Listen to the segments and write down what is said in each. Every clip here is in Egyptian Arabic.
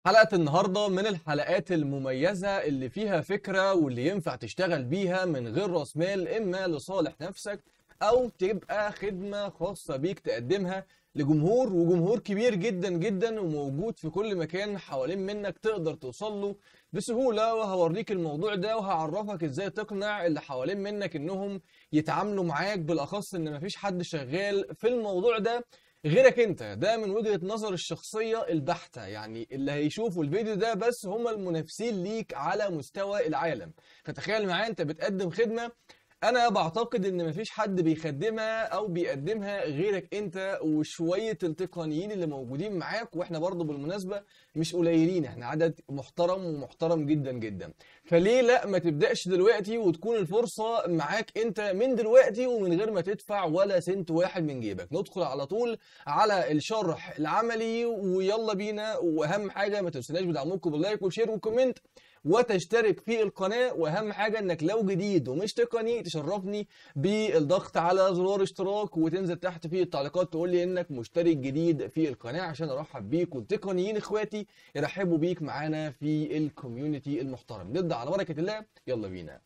حلقة النهاردة من الحلقات المميزة اللي فيها فكرة واللي ينفع تشتغل بيها من غير راس مال إما لصالح نفسك أو تبقى خدمة خاصة بيك تقدمها لجمهور وجمهور كبير جدا جدا وموجود في كل مكان حوالين منك تقدر توصل له بسهولة وهوريك الموضوع ده وهعرفك ازاي تقنع اللي حوالين منك انهم يتعاملوا معاك بالاخص ان مفيش حد شغال في الموضوع ده غيرك انت ده من وجهة نظر الشخصية البحتة يعني اللي هيشوفوا الفيديو ده بس هم المنافسين ليك على مستوى العالم فتخيل معايا انت بتقدم خدمة انا بعتقد ان مفيش حد بيخدمها او بيقدمها غيرك انت وشوية التقنيين اللي موجودين معاك واحنا برضو بالمناسبة مش قليلين احنا عدد محترم ومحترم جدا جدا فليه لا ما تبدأش دلوقتي وتكون الفرصة معاك انت من دلوقتي ومن غير ما تدفع ولا سنت واحد من جيبك ندخل على طول على الشرح العملي ويلا بينا واهم حاجة ما تنسوناش بدعمكم باللايك والشير والكومنت وتشترك في القناة واهم حاجة انك لو جديد ومش تقني تشرفني بالضغط على زرار اشتراك وتنزل تحت في التعليقات تقول لي انك مشترك جديد في القناة عشان ارحب بيك والتقنيين اخواتي يرحبوا بيك معانا في الكوميونتي المحترم نبدأ على بركة الله يلا بينا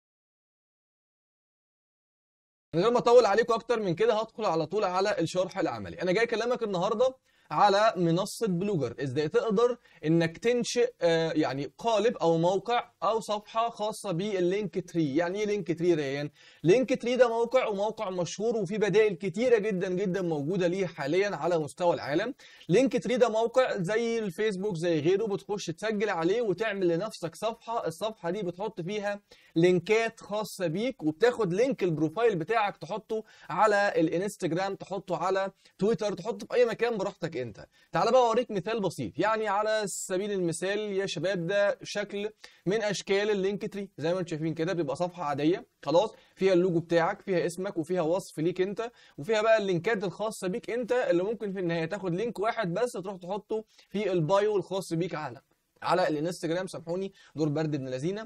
من غير ما اطول عليكم اكتر من كده هدخل على طول على الشرح العملي انا جاي اكلمك النهارده على منصة بلوجر ازاي تقدر انك تنشئ آه، يعني قالب او موقع او صفحة خاصة باللينك تري يعني ايه لينك تري ريان لينك تري ده موقع وموقع مشهور وفي بدائل كتيرة جدا جدا موجودة ليه حاليا على مستوى العالم لينك تري ده موقع زي الفيسبوك زي غيره بتخش تسجل عليه وتعمل لنفسك صفحة الصفحة دي بتحط فيها لينكات خاصة بيك وبتاخد لينك البروفايل بتاعك تحطه على الانستجرام تحطه على تويتر تحطه في اي مكان براحتك انت تعال بقى اوريك مثال بسيط يعني على سبيل المثال يا شباب ده شكل من اشكال اللينك تري زي ما انتم شايفين كده بيبقى صفحه عاديه خلاص فيها اللوجو بتاعك فيها اسمك وفيها وصف ليك انت وفيها بقى اللينكات الخاصه بيك انت اللي ممكن في النهايه تاخد لينك واحد بس تروح تحطه في البايو الخاص بيك على على الانستجرام سامحوني دور برد ابن لذينه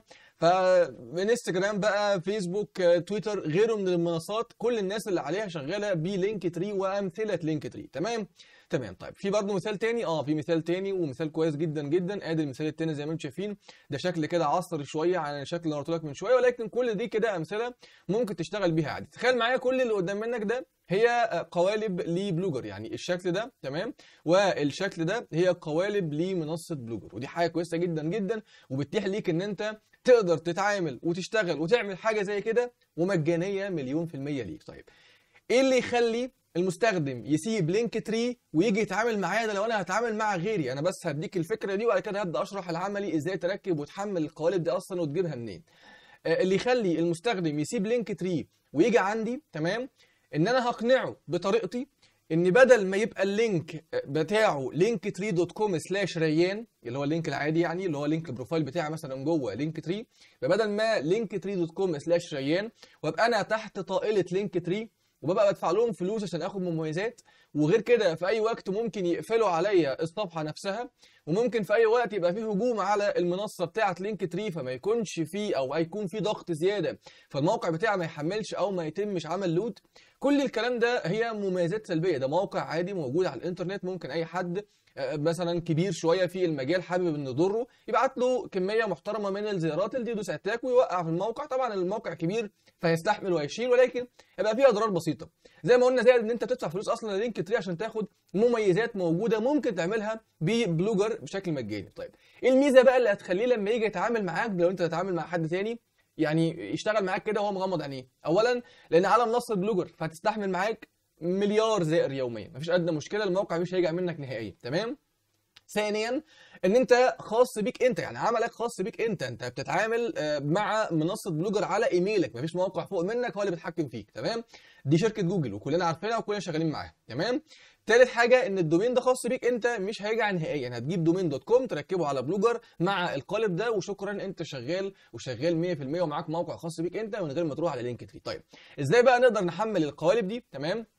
فانستجرام بقى فيسبوك آه، تويتر غيره من المنصات كل الناس اللي عليها شغاله بلينك تري وامثله لينك تري تمام تمام طيب في برضه مثال تاني اه في مثال تاني ومثال كويس جدا جدا ادي المثال التاني زي ما انتم شايفين ده شكل كده عصري شويه عن الشكل اللي قلت لك من شويه ولكن كل دي كده امثله ممكن تشتغل بيها عادي تخيل معايا كل اللي قدام منك ده هي آه، قوالب لبلوجر يعني الشكل ده تمام والشكل ده هي قوالب لمنصه بلوجر ودي حاجه كويسه جدا جدا وبتتيح ليك ان انت تقدر تتعامل وتشتغل وتعمل حاجه زي كده ومجانيه مليون في الميه ليك طيب ايه اللي يخلي المستخدم يسيب لينك تري ويجي يتعامل معايا ده لو انا هتعامل مع غيري انا بس هديك الفكره دي وبعد كده هبدا اشرح العملي ازاي تركب وتحمل القوالب دي اصلا وتجيبها منين آه، اللي يخلي المستخدم يسيب لينك تري ويجي عندي تمام ان انا هقنعه بطريقتي ان بدل ما يبقى اللينك بتاعه لينك تري دوت كوم سلاش ريان اللي هو اللينك العادي يعني اللي هو لينك البروفايل بتاعي مثلا جوه لينك تري بدل ما لينك تري دوت كوم سلاش ريان وابقى انا تحت طائله لينك تري وببقى بدفع لهم فلوس عشان اخد مميزات وغير كده في اي وقت ممكن يقفلوا عليا الصفحه نفسها وممكن في اي وقت يبقى فيه هجوم على المنصه بتاعه لينك تري فما يكونش فيه او هيكون فيه ضغط زياده فالموقع بتاعي ما يحملش او ما يتمش عمل لود كل الكلام ده هي مميزات سلبيه ده موقع عادي موجود على الانترنت ممكن اي حد آه، مثلا كبير شويه في المجال حابب انه يضره يبعت له كميه محترمه من الزيارات الديدوس اتاك ويوقع في الموقع طبعا الموقع كبير فيستحمل ويشيل ولكن يبقى فيه اضرار بسيطه زي ما قلنا زائد ان انت بتدفع فلوس اصلا للينك تري عشان تاخد مميزات موجوده ممكن تعملها ببلوجر بشكل مجاني طيب ايه الميزه بقى اللي هتخليه لما يجي يتعامل معاك لو انت تتعامل مع حد تاني يعني يشتغل معاك كده وهو مغمض عينيه اولا لان على منصه بلوجر فهتستحمل معاك مليار زائر يوميا مفيش ادنى مشكله الموقع مش هيجي منك نهائيا تمام ثانيا ان انت خاص بيك انت يعني عملك خاص بيك انت انت بتتعامل آه، مع منصه بلوجر على ايميلك مفيش موقع فوق منك هو اللي بيتحكم فيك تمام دي شركه جوجل وكلنا عارفينها وكلنا شغالين معاها تمام تالت حاجه ان الدومين ده خاص بيك انت مش هيرجع نهائيا هتجيب دومين دوت كوم تركبه على بلوجر مع القالب ده وشكرا انت شغال وشغال 100% ومعاك موقع خاص بيك انت من غير ما تروح على لينك تري طيب ازاي بقى نقدر نحمل القوالب دي تمام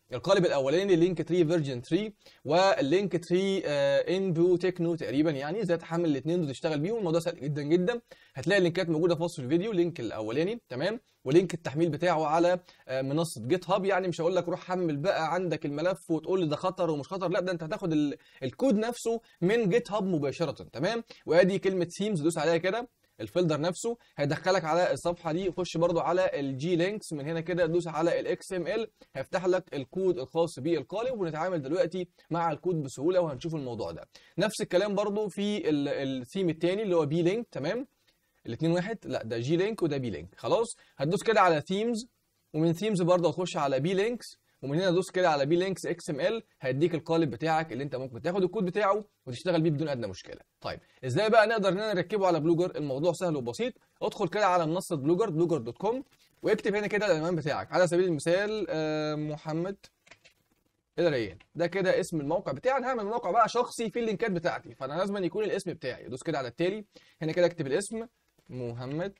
القالب الاولاني لينك 3 فيرجن 3 واللينك 3 انبو تكنو تقريبا يعني ازاي تحمل الاثنين وتشتغل بيهم الموضوع سهل جدا جدا هتلاقي اللينكات موجوده في وصف الفيديو لينك الاولاني تمام ولينك التحميل بتاعه على آه، منصه جيت هاب يعني مش هقول لك روح حمل بقى عندك الملف وتقول لي ده خطر ومش خطر لا ده انت هتاخد ال- الكود نفسه من جيت هاب مباشره تمام وادي كلمه ثيمز دوس عليها كده الفولدر نفسه هيدخلك على الصفحه دي خش برضو على الجي لينكس من هنا كده دوس على الاكس ام ال هيفتح لك الكود الخاص بالقالب ونتعامل دلوقتي مع الكود بسهوله وهنشوف الموضوع ده نفس الكلام برضو في ال- الثيم الثاني اللي هو بي لينك تمام الاثنين واحد لا ده جي لينك وده بي لينك خلاص هتدوس كده على ثيمز ومن ثيمز برضه هتخش على بي لينكس ومن هنا دوس كده على بي لينكس اكس ام ال هيديك القالب بتاعك اللي انت ممكن تاخد الكود بتاعه وتشتغل بيه بدون ادنى مشكله طيب ازاي بقى نقدر اننا نركبه على بلوجر الموضوع سهل وبسيط ادخل كده على منصه بلوجر بلوجر دوت كوم واكتب هنا كده العنوان بتاعك على سبيل المثال آه، محمد الريان ده كده اسم الموقع بتاعي انا هعمل موقع بقى شخصي فيه اللينكات بتاعتي فانا لازم أن يكون الاسم بتاعي ادوس كده على التالي هنا كده اكتب الاسم محمد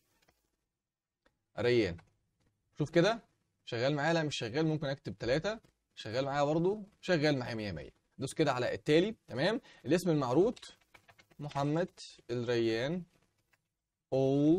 ريان شوف كده شغال معايا لا مش شغال ممكن اكتب ثلاثة شغال معايا برضو شغال معايا 100 100 دوس كده على التالي تمام الاسم المعروض محمد الريان all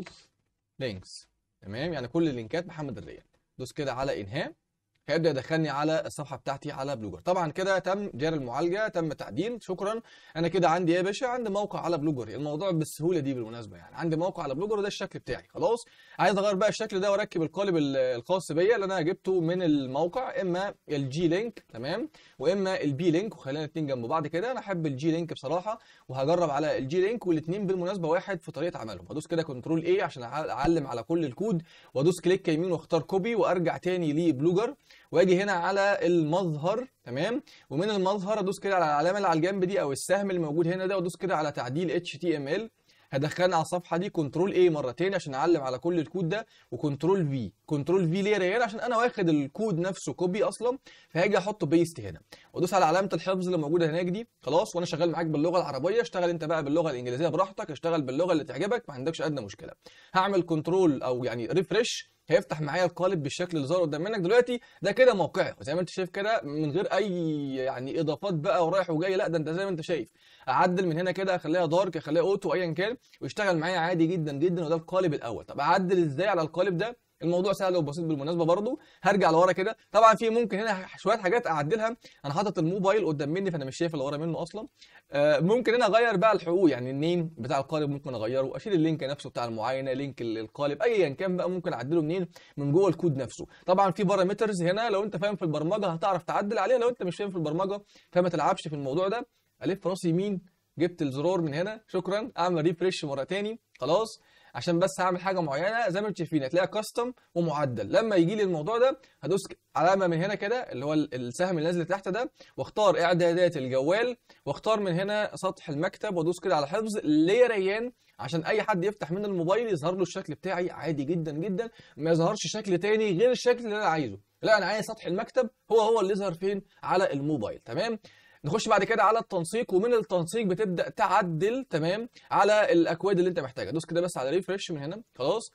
links تمام يعني كل اللينكات محمد الريان دوس كده على انهاء هيبدا يدخلني على الصفحه بتاعتي على بلوجر طبعا كده تم جاري المعالجه تم تعديل شكرا انا كده عندي ايه يا باشا عندي موقع على بلوجر الموضوع بالسهوله دي بالمناسبه يعني عندي موقع على بلوجر وده الشكل بتاعي خلاص عايز اغير بقى الشكل ده واركب القالب ال- الخاص بيا اللي انا جبته من الموقع اما الجي لينك تمام واما البي لينك وخلينا الاثنين جنب بعض كده انا احب الجي لينك بصراحه وهجرب على الجي لينك والاثنين بالمناسبه واحد في طريقه عملهم هدوس كده كنترول اي عشان أع- اعلم على كل الكود وادوس كليك يمين واختار كوبي وارجع تاني لبلوجر واجي هنا على المظهر تمام ومن المظهر ادوس كده على العلامه اللي على الجنب دي او السهم اللي موجود هنا ده وادوس كده على تعديل اتش تي ام ال هدخلني على الصفحه دي كنترول اي مرتين عشان اعلم على كل الكود ده وكنترول في كنترول في ليه يا ريان عشان انا واخد الكود نفسه كوبي اصلا فهاجي احطه بيست هنا وادوس على علامه الحفظ اللي موجوده هناك دي خلاص وانا شغال معاك باللغه العربيه اشتغل انت بقى باللغه الانجليزيه براحتك اشتغل باللغه اللي تعجبك ما عندكش ادنى مشكله هعمل كنترول او يعني ريفرش هيفتح معايا القالب بالشكل اللي ظهر قدام منك دلوقتي ده كده موقعي وزي ما انت شايف كده من غير اي يعني اضافات بقى ورايح وجاي لا ده انت زي ما انت شايف اعدل من هنا كده اخليها دارك اخليها اوتو ايا كان ويشتغل معايا عادي جدا جدا وده القالب الاول طب اعدل ازاي على القالب ده الموضوع سهل وبسيط بالمناسبه برضو هرجع لورا كده طبعا في ممكن هنا شويه حاجات اعدلها انا حاطط الموبايل قدام مني فانا مش شايف اللي ورا منه اصلا آه، ممكن هنا اغير بقى الحقوق يعني النيم بتاع القالب ممكن اغيره اشيل اللينك نفسه بتاع المعاينه لينك ال- القالب ايا كان بقى ممكن اعدله منين من جوه الكود نفسه طبعا في بارامترز هنا لو انت فاهم في البرمجه هتعرف تعدل عليها لو انت مش فاهم في البرمجه فما تلعبش في الموضوع ده الف راسي يمين جبت الزرار من هنا شكرا اعمل ريفرش مره تاني خلاص عشان بس هعمل حاجه معينه زي ما انتم شايفين هتلاقيها كاستم ومعدل لما يجي لي الموضوع ده هدوس علامه من هنا كده اللي هو ال- السهم اللي نازل تحت ده واختار اعدادات الجوال واختار من هنا سطح المكتب وادوس كده على حفظ ليه ريان عشان اي حد يفتح من الموبايل يظهر له الشكل بتاعي عادي جدا جدا ما يظهرش شكل تاني غير الشكل اللي انا عايزه لا انا عايز سطح المكتب هو هو اللي يظهر فين على الموبايل تمام نخش بعد كده على التنسيق ومن التنسيق بتبدا تعدل تمام على الاكواد اللي انت محتاجها دوس كده بس على ريفرش من هنا خلاص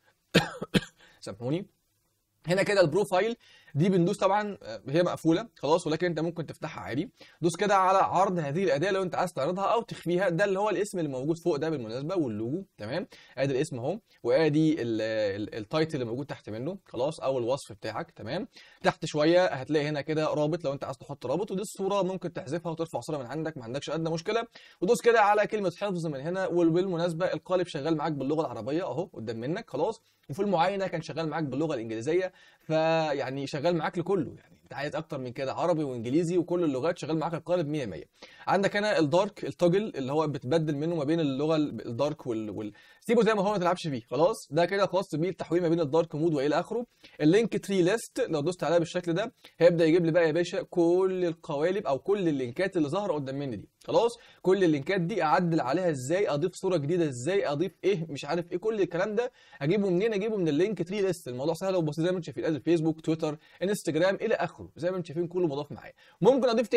سامحوني هنا كده البروفايل دي بندوس طبعا آه، هي مقفوله خلاص ولكن انت ممكن تفتحها عادي دوس كده على عرض هذه الاداه لو انت عايز تعرضها او تخفيها ده اللي هو الاسم اللي موجود فوق ده بالمناسبه واللوجو تمام ادي الاسم اهو وادي ال- ال- التايتل اللي موجود تحت منه خلاص او الوصف بتاعك تمام تحت شويه هتلاقي هنا كده رابط لو انت عايز تحط رابط ودي الصوره ممكن تحذفها وترفع صوره من عندك ما عندكش ادنى مشكله ودوس كده على كلمه حفظ من هنا وبالمناسبه القالب شغال معاك باللغه العربيه اهو قدام منك خلاص وفي المعاينه كان شغال معاك باللغه الانجليزيه فيعني شغال معاك لكله يعني انت عايز اكتر من كده عربي وانجليزي وكل اللغات شغال معاك القالب 100 100 عندك هنا الدارك التوجل اللي هو بتبدل منه ما بين اللغه ال- الدارك وال, وال... سيبه زي ما هو ما تلعبش فيه خلاص ده كده خاص بالتحويل ما بين الدارك مود والى اخره اللينك تري ليست لو دوست عليها بالشكل ده هيبدا يجيب لي بقى يا باشا كل القوالب او كل اللينكات اللي ظاهره قدام مني دي خلاص كل اللينكات دي اعدل عليها ازاي اضيف صوره جديده ازاي اضيف ايه مش عارف ايه كل الكلام ده اجيبه منين اجيبه من اللينك تري ليست الموضوع سهل وبسيط زي ما انتم شايفين ادي فيسبوك تويتر انستجرام الى اخره زي ما انتم شايفين كله مضاف معايا ممكن اضيف تاني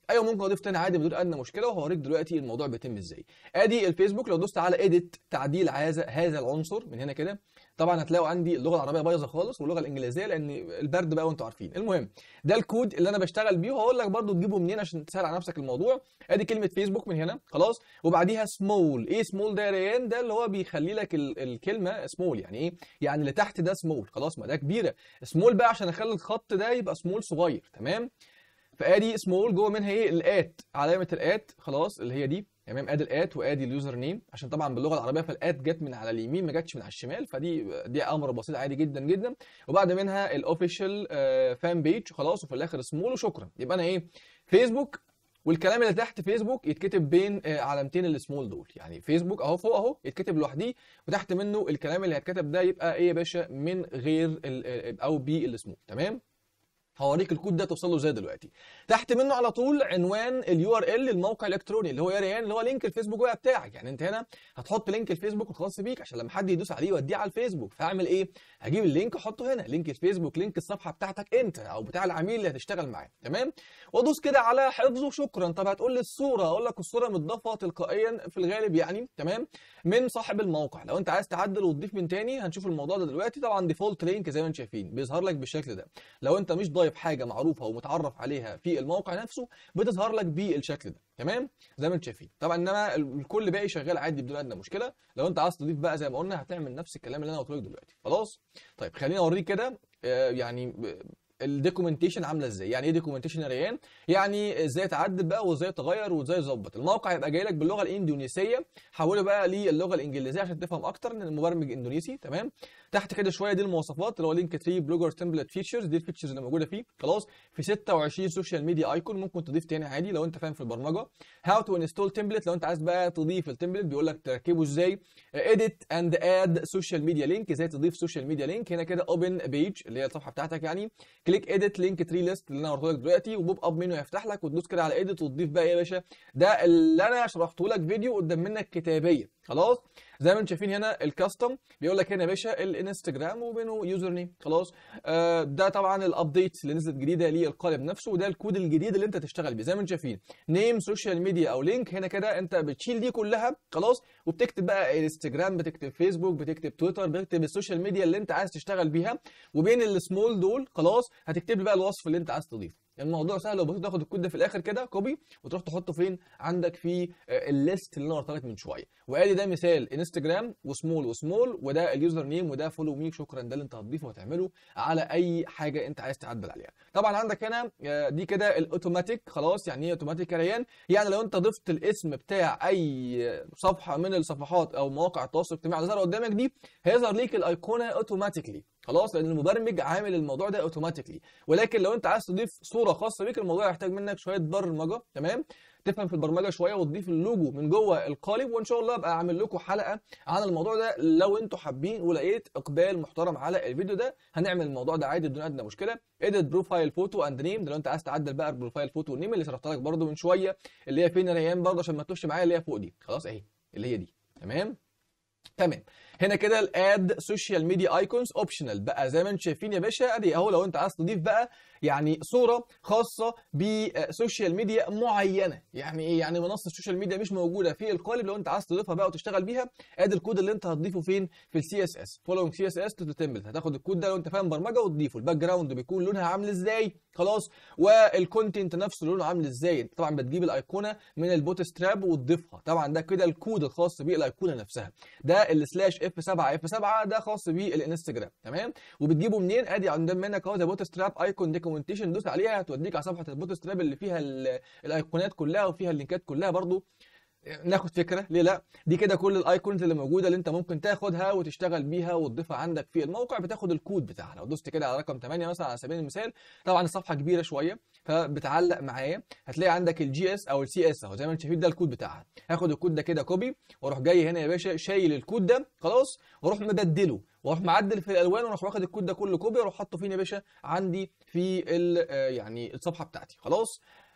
ايوه ممكن اضيف تاني عادي بدون ادنى مشكله وهوريك دلوقتي الموضوع بيتم ازاي ادي الفيسبوك لو دوست على اديت تعديل هذا هذا العنصر من هنا كده طبعا هتلاقوا عندي اللغه العربيه بايظه خالص واللغه الانجليزيه لان البرد بقى وانتوا عارفين المهم ده الكود اللي انا بشتغل بيه وهقول لك برده تجيبه منين عشان تسهل على نفسك الموضوع ادي كلمه فيسبوك من هنا خلاص وبعديها سمول ايه سمول ده يا ريان ده اللي هو بيخلي لك ال- الكلمه سمول يعني ايه يعني اللي تحت ده سمول خلاص ما ده كبيره سمول بقى عشان اخلي الخط ده يبقى سمول صغير تمام فادي سمول جوه منها ايه الات علامه الات خلاص اللي هي دي تمام ادي الات وادي اليوزر نيم عشان طبعا باللغه العربيه فالات جت من على اليمين ما جاتش من على الشمال فدي دي امر بسيط عادي جدا جدا وبعد منها الاوفيشال فان بيج خلاص وفي الاخر سمول وشكرا يبقى انا ايه فيسبوك والكلام اللي تحت فيسبوك يتكتب بين آه، علامتين السمول دول يعني فيسبوك اهو فوق اهو يتكتب لوحديه وتحت منه الكلام اللي هيتكتب ده يبقى ايه يا باشا من غير ال- ال- او بالسمول تمام هوريك الكود ده توصل له ازاي دلوقتي تحت منه على طول عنوان اليو ار ال للموقع الالكتروني اللي هو يا ريان اللي هو لينك الفيسبوك بقى بتاعك يعني انت هنا هتحط لينك الفيسبوك الخاص بيك عشان لما حد يدوس عليه يوديه على الفيسبوك فاعمل ايه هجيب اللينك احطه هنا لينك الفيسبوك لينك الصفحه بتاعتك انت او بتاع العميل اللي هتشتغل معاه تمام وادوس كده على حفظه شكرا طب هتقول لي الصوره اقول لك الصوره متضافه تلقائيا في الغالب يعني تمام من صاحب الموقع لو انت عايز تعدل وتضيف من تاني هنشوف الموضوع ده دلوقتي طبعا ديفولت لينك زي ما انتم شايفين بيظهر لك بالشكل ده لو انت مش ضايف حاجه معروفه ومتعرف عليها في الموقع نفسه بتظهر لك بالشكل ده تمام زي ما انتم شايفين طبعا انما الكل باقي شغال عادي بدون ادنى مشكله لو انت عايز تضيف بقى زي ما قلنا هتعمل نفس الكلام اللي انا قلته لك دلوقتي خلاص طيب خليني اوريك كده آه، يعني ب- الدوكيومنتيشن عامله ازاي يعني ايه دوكيومنتيشن يا ريان يعني ازاي تعدل بقى وازاي تغير وازاي تظبط الموقع هيبقى جاي لك باللغه الاندونيسيه حوله بقى للغه الانجليزيه عشان تفهم اكتر ان المبرمج اندونيسي تمام تحت كده شويه دي المواصفات اللي هو لينك 3 بلوجر تمبلت فيتشرز دي الفيتشرز اللي موجوده فيه خلاص في 26 سوشيال ميديا ايكون ممكن تضيف تاني عادي لو انت فاهم في البرمجه هاو تو انستول تمبلت لو انت عايز بقى تضيف التمبلت بيقول لك تركبه ازاي اديت اند اد سوشيال ميديا لينك ازاي تضيف سوشيال ميديا لينك هنا كده اوبن بيج اللي هي الصفحه بتاعتك يعني كليك اديت لينك تري ليست اللي انا قلت لك دلوقتي وبوب اب منه يفتح لك وتدوس كده على اديت وتضيف بقى ايه يا باشا ده اللي انا شرحته لك فيديو قدام منك كتابيا خلاص زي ما انتم شايفين هنا الكاستم بيقول لك هنا يا باشا الانستجرام وبينه يوزر نيم خلاص آه ده طبعا الابديت اللي نزلت جديده للقالب نفسه وده الكود الجديد اللي انت تشتغل بيه زي ما انتم شايفين نيم سوشيال ميديا او لينك هنا كده انت بتشيل دي كلها خلاص وبتكتب بقى انستجرام بتكتب فيسبوك بتكتب تويتر بتكتب السوشيال ميديا اللي انت عايز تشتغل بيها وبين السمول دول خلاص هتكتب لي بقى الوصف اللي انت عايز تضيفه الموضوع سهل وبسيط تاخد الكود ده في الاخر كده كوبي وتروح تحطه فين عندك في آه، الليست اللي انا قلت لك من شويه وادي ده مثال انستجرام وسمول وسمول وده اليوزر نيم وده فولو مي شكرا ده اللي انت هتضيفه وهتعمله على اي حاجه انت عايز تعدل عليها طبعا عندك هنا آه، دي كده الاوتوماتيك خلاص يعني ايه اوتوماتيك يا ريان يعني لو انت ضفت الاسم بتاع اي صفحه من الصفحات او مواقع التواصل الاجتماعي اللي ظهر قدامك دي هيظهر ليك الايقونه اوتوماتيكلي خلاص لان المبرمج عامل الموضوع ده اوتوماتيكلي ولكن لو انت عايز تضيف صوره خاصه بيك الموضوع يحتاج منك شويه برمجه تمام تفهم في البرمجه شويه وتضيف اللوجو من جوه القالب وان شاء الله ابقى اعمل لكم حلقه عن الموضوع ده لو انتوا حابين ولقيت اقبال محترم على الفيديو ده هنعمل الموضوع ده عادي بدون ادنى مشكله اديت بروفايل فوتو اند نيم ده لو انت عايز تعدل بقى البروفايل فوتو والنيم اللي شرحت لك برده من شويه اللي هي فين يا ريان برضه عشان ما تتوهش معايا اللي هي فوق دي خلاص اهي اللي هي دي تمام تمام هنا كده الاد سوشيال ميديا ايكونز اوبشنال بقى زي ما انتم شايفين يا باشا ادي اهو لو انت عايز تضيف بقى يعني صوره خاصه بسوشيال ميديا معينه يعني ايه يعني منصه السوشيال ميديا مش موجوده في القالب لو انت عايز تضيفها بقى وتشتغل بيها ادي الكود اللي انت هتضيفه فين في السي اس اس فولوينج سي اس اس تو تمبلت هتاخد الكود ده لو انت فاهم برمجه وتضيفه الباك جراوند بيكون لونها عامل ازاي خلاص والكونتنت نفسه لونه عامل ازاي انت طبعا بتجيب الايقونه من البوت ستراب وتضيفها طبعا ده كده الكود الخاص بالايقونه نفسها ده السلاش اف 7 اف 7 ده خاص بالانستجرام تمام وبتجيبه منين ادي عندنا منك اهو زي بوت ستراب ايكون دوكيومنتيشن دوس عليها هتوديك على صفحه البوت ستراب اللي فيها ال- الايقونات كلها وفيها اللينكات كلها برضو ناخد فكره ليه لا دي كده كل الايكونز اللي موجوده اللي انت ممكن تاخدها وتشتغل بيها وتضيفها عندك في الموقع بتاخد الكود بتاعها لو دوست كده على رقم 8 مثلا على سبيل المثال طبعا الصفحه كبيره شويه فبتعلق معايا هتلاقي عندك الجي اس او السي اس اهو زي ما انت شايفين ده الكود بتاعها هاخد الكود ده كده كوبي واروح جاي هنا يا باشا شايل الكود ده خلاص واروح مبدله واروح معدل في الالوان واروح واخد الكود ده كله كوبي واروح حاطه فين يا باشا عندي في ال- آه، يعني الصفحه بتاعتي خلاص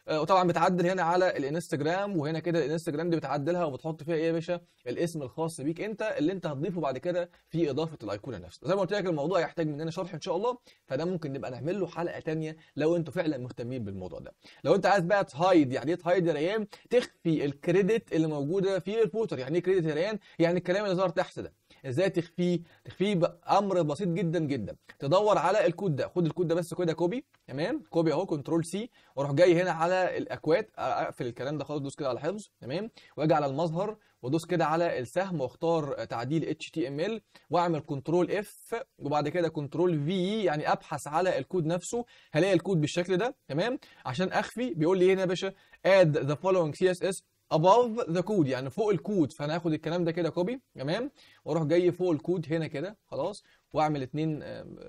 آه، وطبعا بتعدل هنا على الانستجرام وهنا كده الانستجرام دي بتعدلها وبتحط فيها ايه يا باشا الاسم الخاص بيك انت اللي انت هتضيفه بعد كده في اضافه الايقونه نفسها زي ما قلت لك الموضوع يحتاج مننا شرح ان شاء الله فده ممكن نبقى نعمل له حلقه تانية لو انتوا فعلا مهتمين بالموضوع ده لو انت عايز بقى تهايد يعني ايه تهايد يا ريان تخفي الكريدت اللي موجوده في الفوتر يعني ايه كريدت يا ريان يعني الكلام اللي ظهر تحت ده ازاي تخفيه تخفيه بامر بسيط جدا جدا تدور على الكود ده خد الكود ده بس كده كوبي تمام كوبي اهو كنترول سي واروح جاي هنا على الاكواد اقفل الكلام ده خالص دوس كده على حفظ تمام واجي على المظهر وادوس كده على السهم واختار تعديل HTML واعمل كنترول اف وبعد كده كنترول في يعني ابحث على الكود نفسه هلاقي الكود بالشكل ده تمام عشان اخفي بيقول لي هنا يا باشا add the following CSS above the code يعني فوق الكود فانا هاخد الكلام ده كده كوبي تمام واروح جاي فوق الكود هنا كده خلاص واعمل اتنين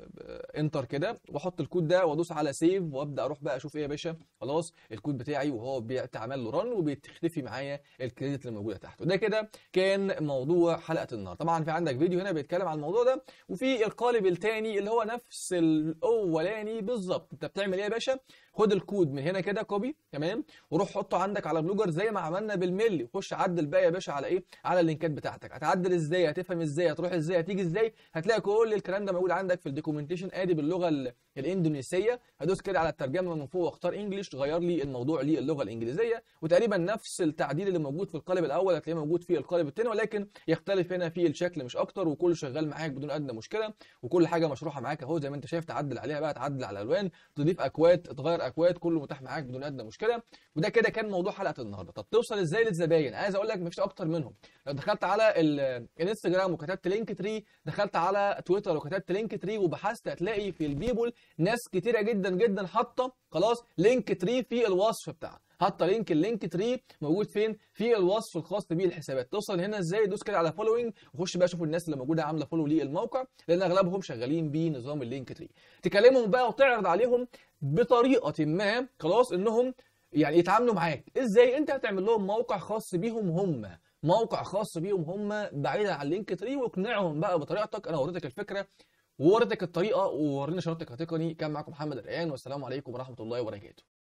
انتر كده واحط الكود ده وادوس على سيف وابدا اروح بقى اشوف ايه يا باشا خلاص الكود بتاعي وهو بيتعمل له رن وبتختفي معايا الكريدت اللي موجوده تحته ده كده كان موضوع حلقه النهارده طبعا في عندك فيديو هنا بيتكلم عن الموضوع ده وفي القالب الثاني اللي هو نفس الاولاني بالظبط انت بتعمل ايه يا باشا خد الكود من هنا كده كوبي تمام وروح حطه عندك على بلوجر زي ما عملنا بالملي خش عدل بقى يا باشا على ايه على اللينكات بتاعتك هتعدل ازاي هتفهم ازاي هتروح ازاي هتيجي ازاي هتلاقي كل الكلام ده موجود عندك في الدوكيومنتيشن ادي باللغه الاندونيسيه هدوس كده على الترجمه من فوق واختار انجلش غير لي الموضوع للغه الانجليزيه وتقريبا نفس التعديل اللي موجود في القالب الاول هتلاقيه موجود في القالب الثاني ولكن يختلف هنا في الشكل مش اكتر وكله شغال معاك بدون ادنى مشكله وكل حاجه مشروحه معاك اهو زي ما انت شايف تعدل عليها بقى تعدل على الالوان تضيف اكواد تغير اكواد كله متاح معاك بدون ادنى مشكله وده كده كان موضوع حلقه النهارده طب توصل ازاي للزباين عايز اقول لك مفيش اكتر منهم لو دخلت على الانستجرام وكتبت لينك تري دخلت على تويتر وكتبت لينك تري وبحثت هتلاقي في البيبول ناس كتيره جدا جدا حاطه خلاص لينك تري في الوصف بتاعها حاطه لينك اللينك تري موجود فين في الوصف الخاص بالحسابات توصل هنا ازاي دوس كده على فولوينج وخش بقى شوف الناس اللي موجوده عامله فولو للموقع لان اغلبهم شغالين بنظام اللينك تري تكلمهم بقى وتعرض عليهم بطريقه ما خلاص انهم يعني يتعاملوا معاك ازاي انت هتعمل لهم موقع خاص بيهم هم موقع خاص بيهم هم بعيدا عن لينك تري واقنعهم بقى بطريقتك انا وريتك الفكره ووريتك الطريقه وورينا شرطك التقني كان معاكم محمد الريان والسلام عليكم ورحمه الله وبركاته